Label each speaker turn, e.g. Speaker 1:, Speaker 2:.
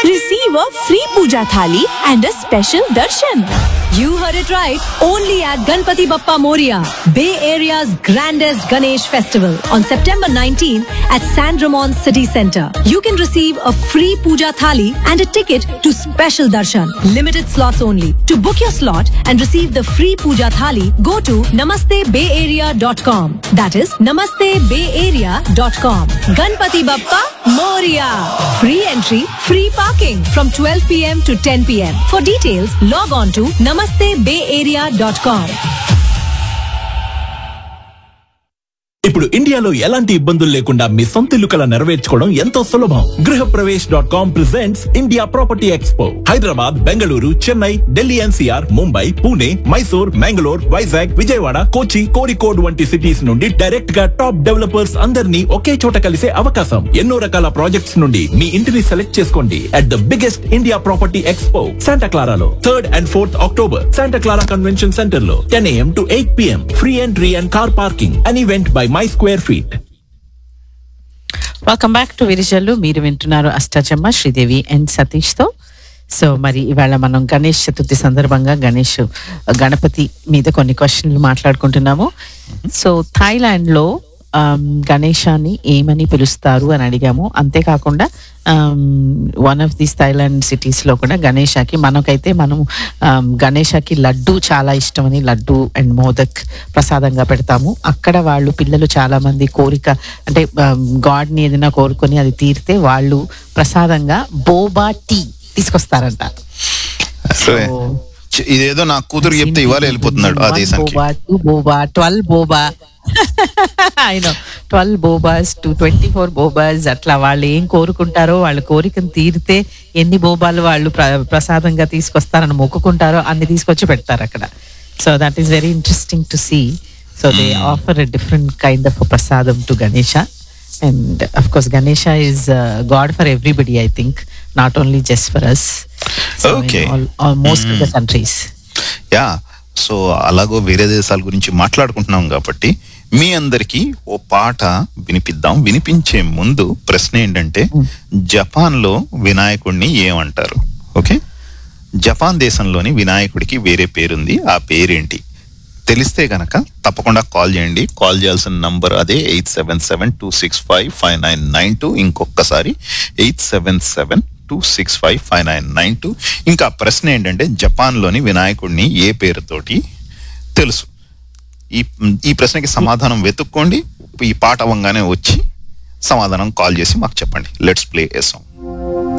Speaker 1: receive a free puja thali and a special darshan.
Speaker 2: You heard it right. Only at Ganpati Bappa Moria, Bay Area's grandest Ganesh festival on September 19 at San Ramon City Center. You can receive a free puja thali and a ticket to special darshan. Limited slots only. To book your slot and receive the free puja thali, go to namastebayarea.com. That is namastebayarea.com. Ganpati Bappa Moria. Free entry, free parking from 12 p.m. to 10 p.m. For details, log on to namastebayarea.com.
Speaker 3: ఇప్పుడు ఇండియాలో ఎలాంటి ఇబ్బందులు లేకుండా మీ సొంత ఇల్లు కల నెరవేర్చుకోవడం ఎంతో సులభం Griha Pravesh dot com presents India property expo Hyderabad Bengaluru Chennai Delhi NCR Mumbai Pune Mysore Mangalore Vizag Vijayawada Kochi Kozhikode వంటి సిటీస్ నుండి డైరెక్ట్ గా టాప్ డెవలపర్స్ అందరినీ ఒకే చోట కలిసే అవకాశం ఎన్నో రకాల ప్రాజెక్ట్స్ నుండి మీ ఇంటిని సెలెక్ట్ చేసుకోండి at the biggest India property expo Santa క్లారాలో third and fourth October Santa Clara convention centre లో ten AM to eight PM free entry and car parking an event by my square feet
Speaker 4: welcome back to Virijallu మీరు వింటున్నారు Ashta Chamma Sridevi and Satish తో so మరి ఇవాళ మనం గణేష్ చతుర్థి సందర్భంగా గణేష్ గణపతి మీద కొన్ని క్వశ్చన్లు మాట్లాడుకుంటున్నాము సో థాయిలాండ్ లో గణేశాన్ని ఏమని పిలుస్తారు అని అడిగాము అంతేకాకుండా one of this Thailand cities లో కూడా గణేషకి మనకైతే మనం um, గణేషకి లడ్డు చాలా ఇష్టమని లడ్డు అండ్ మోదక్ ప్రసాదంగా పెడతాము అక్కడ వాళ్ళు పిల్లలు చాలా మంది కోరిక అంటే గాడ్ ని ఏదైనా కోరుకొని అది తీరితే వాళ్ళు ప్రసాదంగా బోబా టీ తీసుకొస్తారంట
Speaker 5: సరే చి- ఇదేదో నా కూతురు చెప్తే ఇవాళ వెళ్ళిపోతున్నాడు ఆ దేశానికి
Speaker 4: బోబా టూ బోబా ట్వెల్వ్ బోబా అయినో ట్వెల్వ్ బోబాస్ టు ట్వంటీ ఫోర్ బోబాస్ అట్లా వాళ్ళు ఏం కోరుకుంటారో వాళ్ళ కోరికను తీరితే ఎన్ని బోబాలు వాళ్ళు ప్ర- ప్రసాదంగా తీసుకొస్తారని మొక్కుకుంటారో అన్ని తీసుకొచ్చి పెడతారు అక్కడ so that is very interesting to see so they offer a different kind of prasadam to Ganesha and of course Ganesha is god for everybody I think not only just for us
Speaker 5: Okay.
Speaker 4: Most of the countries
Speaker 5: yeah so అలాగో వేరే దేశాల గురించి మాట్లాడుకుంటున్నాం కాబట్టి మీ అందరికి ఓ పాట వినిపిద్దాం వినిపించే ముందు ప్రశ్న ఏంటంటే జపాన్ లో వినాయకుడిని ఏమంటారు ఓకే జపాన్ దేశంలోని వినాయకుడికి వేరే పేరుంది ఆ పేరేంటి తెలిస్తే గనక తప్పకుండా కాల్ చేయండి కాల్ చేయాల్సిన నంబర్ అదే eight seven seven two six five five nine nine two ఇంకొకసారి eight seven seven two six five five nine nine two ఇంకా ప్రశ్న ఏంటంటే జపాన్లోని వినాయకుడిని ఏ పేరుతోటి తెలుసు ఈ ఈ ప్రశ్నకి సమాధానం వెతుక్కోండి ఈ పాట అవ్వగానే వచ్చి సమాధానం కాల్ చేసి మాకు చెప్పండి లెట్స్ ప్లే ఏ సాంగ్